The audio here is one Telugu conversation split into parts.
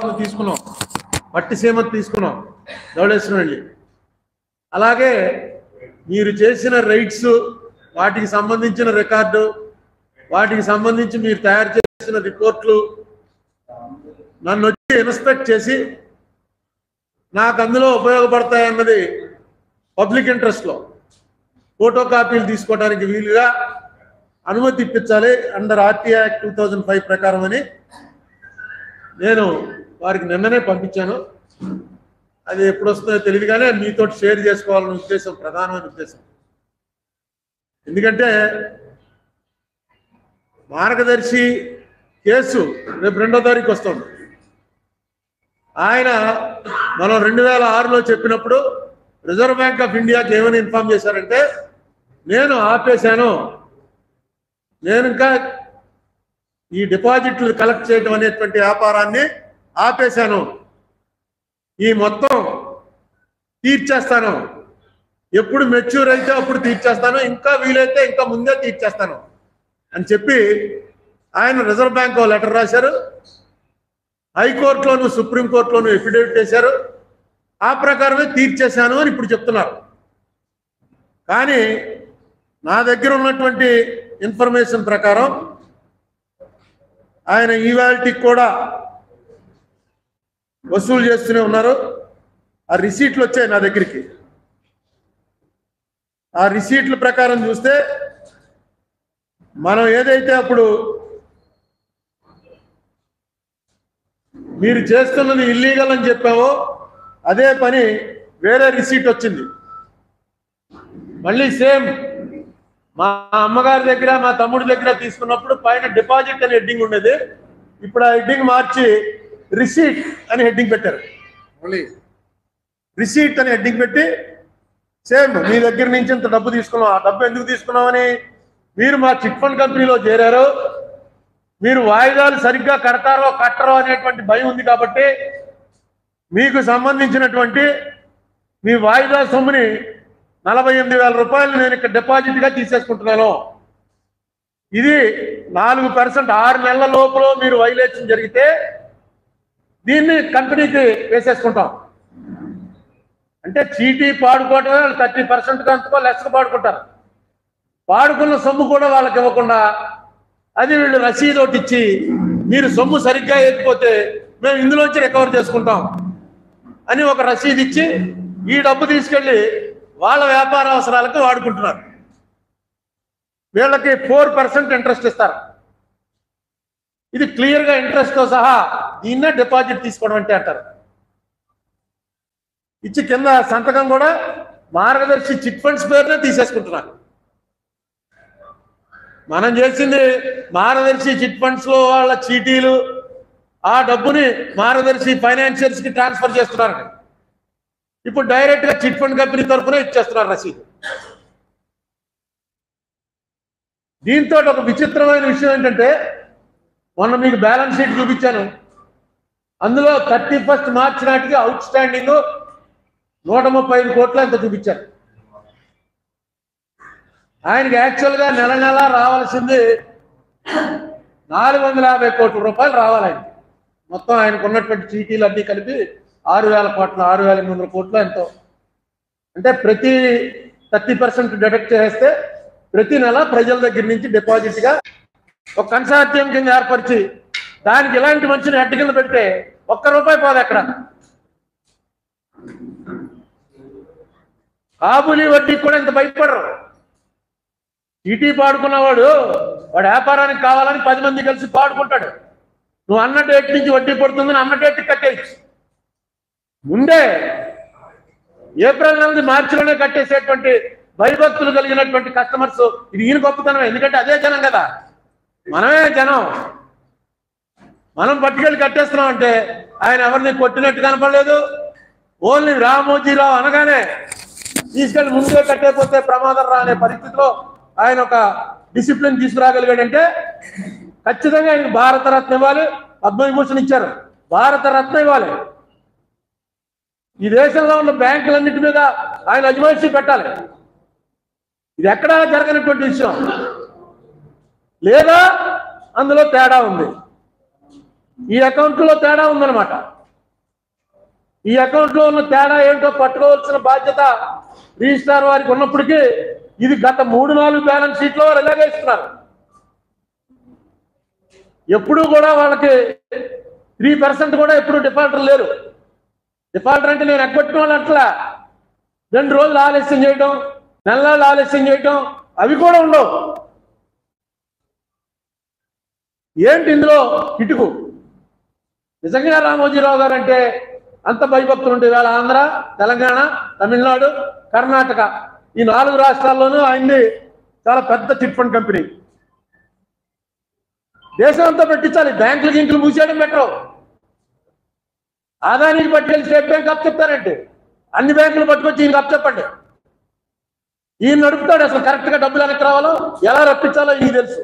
వాసన తీసుకున్నాం మట్టి సీమ తీసుకున్నాం ధవళేశ్వరం వెళ్ళి అలాగే మీరు చేసిన రైట్స్ వాటికి సంబంధించిన రికార్డు వాటికి సంబంధించి మీరు తయారు చేసిన రిపోర్ట్లు నన్ను వచ్చి ఇన్స్పెక్ట్ చేసి నాకు అందులో ఉపయోగపడతాయన్నది పబ్లిక్ ఇంట్రెస్ట్లో ఫోటో కాపీలు తీసుకోవడానికి వీలుగా అనుమతి ఇప్పించాలి under RTI act two thousand five ప్రకారం అని నేను వారికి నిన్ననే పంపించాను అది ఎప్పుడు వస్తుందో తెలియదు కానీ మీతో షేర్ చేసుకోవాలనే ఉద్దేశం ప్రధానమైన ఉద్దేశం ఎందుకంటే మార్గదర్శి కేసు రేపు రెండో తారీఖు వస్తుంది ఆయన మనం రెండు వేల ఆరులో చెప్పినప్పుడు రిజర్వ్ బ్యాంక్ ఆఫ్ ఇండియాకి ఏమని ఇన్ఫార్మ్ చేశారంటే నేను ఆపేశాను నేను ఇంకా ఈ డిపాజిట్లు కలెక్ట్ చేయడం అనేటువంటి వ్యాపారాన్ని ఆపేశాను ఈ మొత్తం తీర్చేస్తాను ఎప్పుడు మెచ్యూర్ అయితే అప్పుడు తీర్చేస్తాను ఇంకా వీలైతే ఇంకా ముందే తీర్చేస్తాను అని చెప్పి ఆయన రిజర్వ్ బ్యాంక్ లెటర్ రాశారు హైకోర్టులోను సుప్రీంకోర్టులోను ఎఫిడేవిట్ చేశారు ఆ ప్రకారమే తీర్చేశాను అని ఇప్పుడు చెప్తున్నారు కానీ నా దగ్గర ఉన్నటువంటి ఇన్ఫర్మేషన్ ప్రకారం ఆయన ఈవాల్టీకి కూడా వసూలు చేస్తూనే ఉన్నారు ఆ రిసీట్లు వచ్చాయి నా దగ్గరికి ఆ రిసీట్ల ప్రకారం చూస్తే మనం ఏదైతే అప్పుడు మీరు చేస్తున్నది ఇల్లీగల్ అని చెప్పావో అదే పని వేరే రిసీట్ వచ్చింది మళ్ళీ సేమ్ మా అమ్మగారి దగ్గర మా తమ్ముడి దగ్గర తీసుకున్నప్పుడు పైన డిపాజిట్ అని హెడ్డింగ్ ఉండేది ఇప్పుడు ఆ హెడ్డింగ్ మార్చి రిసీట్ అని హెడ్డింగ్ పెట్టారు మళ్ళీ రిసీట్ అని హెడ్డింగ్ పెట్టి సేమ్ మీ దగ్గర నుంచి ఇంత డబ్బు తీసుకున్నాం ఆ డబ్బు ఎందుకు తీసుకున్నామని మీరు మా చిట్ ఫండ్ కంపెనీలో చేరారు మీరు వాయిదాలు సరిగ్గా కడతారో కట్టరో అనేటువంటి భయం ఉంది కాబట్టి మీకు సంబంధించినటువంటి మీ వాయిదా సొమ్ముని నలభై ఎనిమిది వేల రూపాయలు నేను ఇక్కడ డిపాజిట్గా తీసేసుకుంటున్నాను ఇది నాలుగు పర్సెంట్ ఆరు నెలల లోపల మీరు వైలేషన్ జరిగితే దీన్ని కంపెనీకి వేసేసుకుంటాం అంటే చీటీ పాడుకోవటమే వాళ్ళు థర్టీ పర్సెంట్ కంటుకో లెస్గా పాడుకుంటారు పాడుకున్న సొమ్ము కూడా వాళ్ళకి ఇవ్వకుండా అది వీళ్ళు రసీదు ఒకటి ఇచ్చి మీరు సొమ్ము సరిగ్గా వేయకపోతే మేము ఇందులోంచి రికవర్ చేసుకుంటాం అని ఒక రసీదు ఇచ్చి ఈ డబ్బు తీసుకెళ్ళి వాళ్ళ వ్యాపార అవసరాలకు వాడుకుంటున్నారు వీళ్ళకి ఫోర్ పర్సెంట్ ఇంట్రెస్ట్ ఇస్తారు ఇది క్లియర్గా ఇంట్రెస్ట్తో సహా దీన్నే డిపాజిట్ తీసుకోవడం అంటే అంటారు ఇచ్చి కింద సంతకం కూడా మార్గదర్శి చిట్ ఫండ్స్ పేరునే తీసేసుకుంటున్నారు మనం చేసింది మార్గదర్శి చిట్ ఫండ్స్ లో వాళ్ళ చీటీలు ఆ డబ్బుని మార్గదర్శి ఫైనాన్షియల్స్ కి ట్రాన్స్ఫర్ చేస్తున్నారు ఇప్పుడు డైరెక్ట్ గా చిట్ ఫండ్ కంపెనీ తరఫున ఇచ్చేస్తున్నారు రసీదు దీంతో ఒక విచిత్రమైన విషయం ఏంటంటే మొన్న మీకు బ్యాలెన్స్ షీట్ చూపించాను అందులో థర్టీ ఫస్ట్ మార్చ్ నాటికి అవుట్ స్టాండింగ్ నూట ముప్పై ఐదు కోట్ల ఎంత చూపించారు ఆయనకి యాక్చువల్గా నెల నెల రావాల్సింది నాలుగు వందల యాభై కోట్ల రూపాయలు రావాలి ఆయనకి మొత్తం ఆయనకు ఉన్నటువంటి చీటీలు అన్నీ కలిపి ఆరు వేల కోట్ల ఆరు వేల ఎనిమిది వందల కోట్లు ఎంతో అంటే ప్రతి థర్టీ పర్సెంట్ డిడక్ట్ చేస్తే ప్రతి నెల ప్రజల దగ్గర నుంచి డిపాజిట్గా ఒక కన్సార్టియం కింద ఏర్పరిచి దానికి ఇలాంటి మంచిని హెడ్ కింద పెడితే ఒక్క రూపాయి పోదు అక్కడ కాబూలీ వడ్డీకి కూడా ఇంత భయపడరు చీటీ పాడుకున్నవాడు వాడు వ్యాపారానికి కావాలని పది మంది కలిసి పాడుకుంటాడు నువ్వు అన్న డేట్ నుంచి వడ్డీ పడుతుందని అన్న డేట్ కట్టేయచ్చు ముందే ఏప్రిల్ నెలది మార్చిలోనే కట్టేసేటువంటి భయభక్తులు కలిగినటువంటి కస్టమర్స్ ఇది ఈయన గొప్పతనం ఎందుకంటే అదే జనం కదా మనమే జనం మనం పట్టుకెళ్ళి కట్టేస్తున్నాం అంటే ఆయన ఎవరిని కొట్టినట్టు కనపడలేదు ఓన్లీ రామోజీరావు అనగానే తీసుకెళ్లి ముందే కట్టేపోతే ప్రమాదం రా అనే పరిస్థితిలో ఆయన ఒక డిసిప్లిన్ తీసుకురాగలిగాడంటే ఖచ్చితంగా ఆయన భారతరత్న ఇవ్వాలి పద్మవిభూషణ్ ఇచ్చారు భారతరత్న ఇవ్వాలి ఈ దేశంలో ఉన్న బ్యాంకులన్నిటి మీద ఆయన అజమాయిషీ పెట్టాలి ఇది ఎక్కడా జరగనటువంటి విషయం లేదా అందులో తేడా ఉంది ఈ అకౌంట్లో తేడా ఉందన్నమాట ఈ అకౌంట్ లో ఉన్న తేడా ఏంటో పట్టుకోవాల్సిన బాధ్యత రిజిస్ట్రార్ వారికి ఉన్నప్పటికీ ఇది గత మూడు నాలుగు బ్యాలెన్స్ షీట్లో వారు ఇలాగే ఇస్తున్నారు ఎప్పుడు కూడా వాళ్ళకి త్రీ పర్సెంట్ కూడా ఎప్పుడు డిఫాల్టర్ లేరు డిఫాల్టర్ అంటే నేను ఎగ్గొట్టిన వాళ్ళు అట్లా రెండు రోజులు ఆలస్యం చేయటం నెలలు ఆలస్యం చేయటం అవి కూడా ఉండవు ఏంటి ఇందులో ఇటుకు నిజంగా రామోజీరావు గారు అంటే అంత భయభక్తులు ఉంటే వేళ ఆంధ్ర తెలంగాణ తమిళనాడు కర్ణాటక ఈ నాలుగు రాష్ట్రాల్లోనూ ఆయన్ని చాలా పెద్ద చిట్ ఫండ్ కంపెనీ దేశం అంతా పెట్టించాలి బ్యాంకులు గింకులు మూసేయడం బెటర్ ఆదాయానికి పట్టుకెళ్ళి స్టేట్ బ్యాంక్ అప్ చెప్తారంటే అన్ని బ్యాంకులు పట్టుకొచ్చి ఈయనకి అప్ చెప్పండి ఈయన నడుపుతాడు అసలు కరెక్ట్ గా డబ్బులు వెనక్కి రావాలో ఎలా రప్పించాలో ఈయన తెలుసు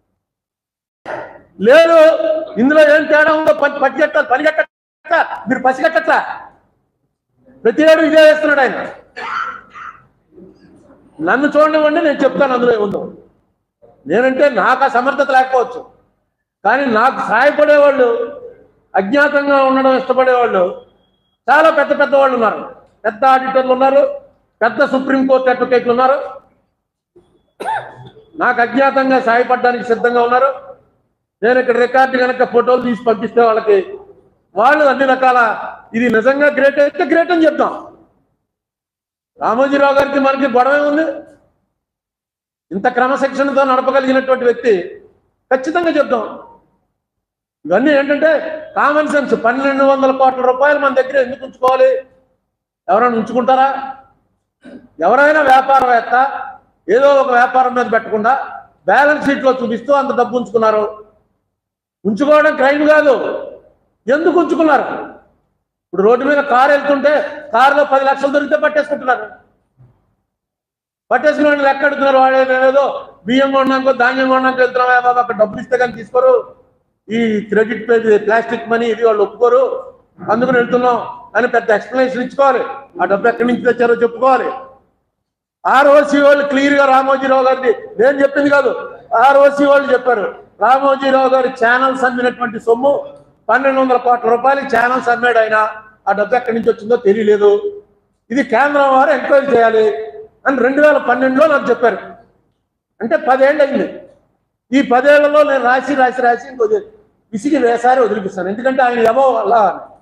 లేదు ఇందులో ఏం తేడా ఉందో పని పట్టి కట్టాలి పని కట్టట్లా మీరు పసి కట్టట్లా ప్రతి ఏడు ఇదే వేస్తున్నాడు ఆయన నన్ను చూడనివ్వండి నేను చెప్తాను అందులో ఏముందో నేనంటే నాకు ఆ సమర్థత లేకపోవచ్చు కానీ నాకు సహాయపడేవాళ్ళు అజ్ఞాతంగా ఉండడం ఇష్టపడేవాళ్ళు చాలా పెద్ద పెద్ద వాళ్ళు ఉన్నారు పెద్ద ఆడిటర్లు ఉన్నారు పెద్ద సుప్రీంకోర్టు అడ్వకేట్లు ఉన్నారు నాకు అజ్ఞాతంగా సహాయపడడానికి సిద్ధంగా ఉన్నారు నేను ఇక్కడ రికార్డు కనుక ఫోటోలు తీసి పంపిస్తే వాళ్ళకి వాళ్ళు అన్ని రకాల ఇది నిజంగా గ్రేట్ అయితే గ్రేట్ అని చెప్తాం రామోజీరావు గారికి మనకి గొడవ ఉంది ఇంత క్రమశిక్షణతో నడపగలిగినటువంటి వ్యక్తి ఖచ్చితంగా చెప్తాం ఇవన్నీ ఏంటంటే కామన్ సెన్స్ పన్నెండు వందల కోట్ల రూపాయలు మన దగ్గర ఎందుకు ఉంచుకోవాలి ఎవరైనా ఉంచుకుంటారా ఎవరైనా వ్యాపారవేత్త ఏదో ఒక వ్యాపారం మీద పెట్టకుండా బ్యాలెన్స్ షీట్లో చూపిస్తూ అంత డబ్బు ఉంచుకున్నారు ఉంచుకోవడం క్రైమ్ కాదు ఎందుకు ఉంచుకున్నారు ఇప్పుడు రోడ్డు మీద కారు వెళ్తుంటే కారులో పది లక్షలు దొరికితే పట్టేసుకుంటున్నారు పట్టేసుకున్న వాళ్ళు లెక్క అడుగుతున్నారు వాడు ఏదో బియ్యం కొన్నాకో ధాన్యం కొన్నాకో వెళ్తున్నావా బాబా అక్కడ డబ్బులు ఇస్తే కానీ తీసుకోరు ఈ క్రెడిట్ పేజ్ ప్లాస్టిక్ మనీ ఇది వాళ్ళు ఒప్పుకోరు అందుకని వెళ్తున్నాం అని పెద్ద ఎక్స్ప్లెనేషన్ ఇచ్చుకోవాలి ఆ డబ్బు ఎక్కడి నుంచి తెచ్చారో చెప్పుకోవాలి ఆర్ఓసి వాళ్ళు క్లియర్ గా రామోజీరావు గారిని నేను చెప్పింది కాదు ఆర్ఓసి వాళ్ళు చెప్పారు రామోజీరావు గారి ఛానల్స్ అమ్మినటువంటి సొమ్ము పన్నెండు వందల కోట్ల రూపాయలకి ఛానల్స్ అమ్మాడు ఆయన ఆ డబ్బు ఎక్కడి నుంచి వచ్చిందో తెలియలేదు ఇది కేంద్రం వారు ఎంక్వైరీ చేయాలి అని రెండు వేల పన్నెండులో నాకు చెప్పారు అంటే పదేళ్ళు అయింది ఈ పదేళ్లలో నేను రాసి రాసి రాసి ఇంకో విసిగి వేసారి వదిలిపిస్తాను ఎందుకంటే ఆయన ఎవో వల్ల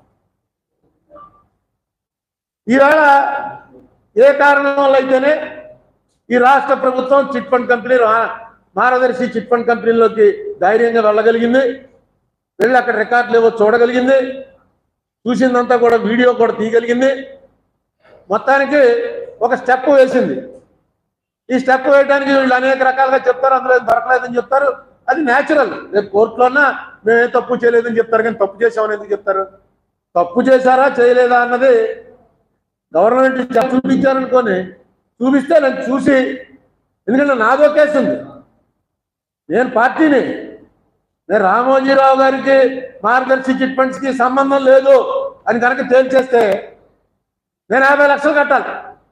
ఈవేళ ఏ కారణం వల్ల అయితేనే ఈ రాష్ట్ర ప్రభుత్వం చిట్ ఫండ్ కంపెనీ రా- మార్గదర్శి చిట్ ఫండ్ కంపెనీలోకి ధైర్యంగా వెళ్ళగలిగింది వెళ్ళి అక్కడ రికార్డులు ఏవో చూడగలిగింది చూసిందంతా కూడా వీడియో కూడా తీయగలిగింది మొత్తానికి ఒక స్టెప్ వేసింది ఈ స్టెప్ వేయడానికి వీళ్ళు అనేక రకాలుగా చెప్తారు అందులో ఏం దొరకలేదని చెప్తారు అది న్యాచురల్ రేపు కోర్టులోనా మేమే తప్పు చేయలేదని చెప్తారు కానీ తప్పు చేసామని ఎందుకు చెప్తారు తప్పు చేశారా చేయలేదా అన్నది గవర్నమెంట్ చెప్ప- చూపించారనుకోని చూపిస్తే నేను చూసి ఎందుకంటే నాదో కేసు ఉంది నేను పార్టీని నేను రామోజీరావు గారికి మార్గదర్శి చిట్ ఫండ్స్ కి సంబంధం లేదు అని కనుక తేల్చేస్తే నేను యాభై లక్షలు కట్టాలి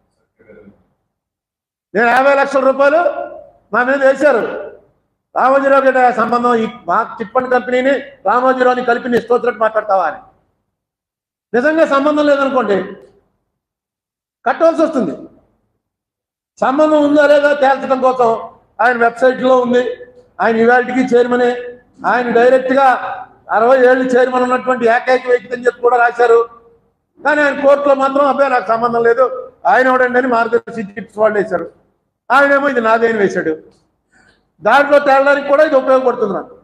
నేను యాభై లక్షల రూపాయలు మా మీద వేశారు రామోజీరావు గారి సంబంధం ఈ మా చిట్ ఫండ్ కంపెనీని రామోజీరావుని కలిపి నీ స్తోత్రకు మాట్లాడతావా అని నిజంగా సంబంధం లేదనుకోండి కట్టవలసి వస్తుంది సంబంధం ఉందా లేదా తేల్చడం కోసం ఆయన వెబ్సైట్లో ఉంది ఆయన ఇవాళకి చైర్మనే ఆయన డైరెక్ట్గా అరవై ఏళ్ళు చైర్మన్ ఉన్నటువంటి ఏకైక వ్యక్తి అని చెప్పి కూడా రాశారు కానీ ఆయన కోర్టులో మాత్రం అబ్బాయి నాకు సంబంధం లేదు ఆయన ఎవడండి అని మార్గదర్శి చిట్స్ వాళ్ళు వేశారు ఆయనేమో ఇది నాదేని వేశాడు దాంట్లో తేలడానికి కూడా ఇది ఉపయోగపడుతుంది నాకు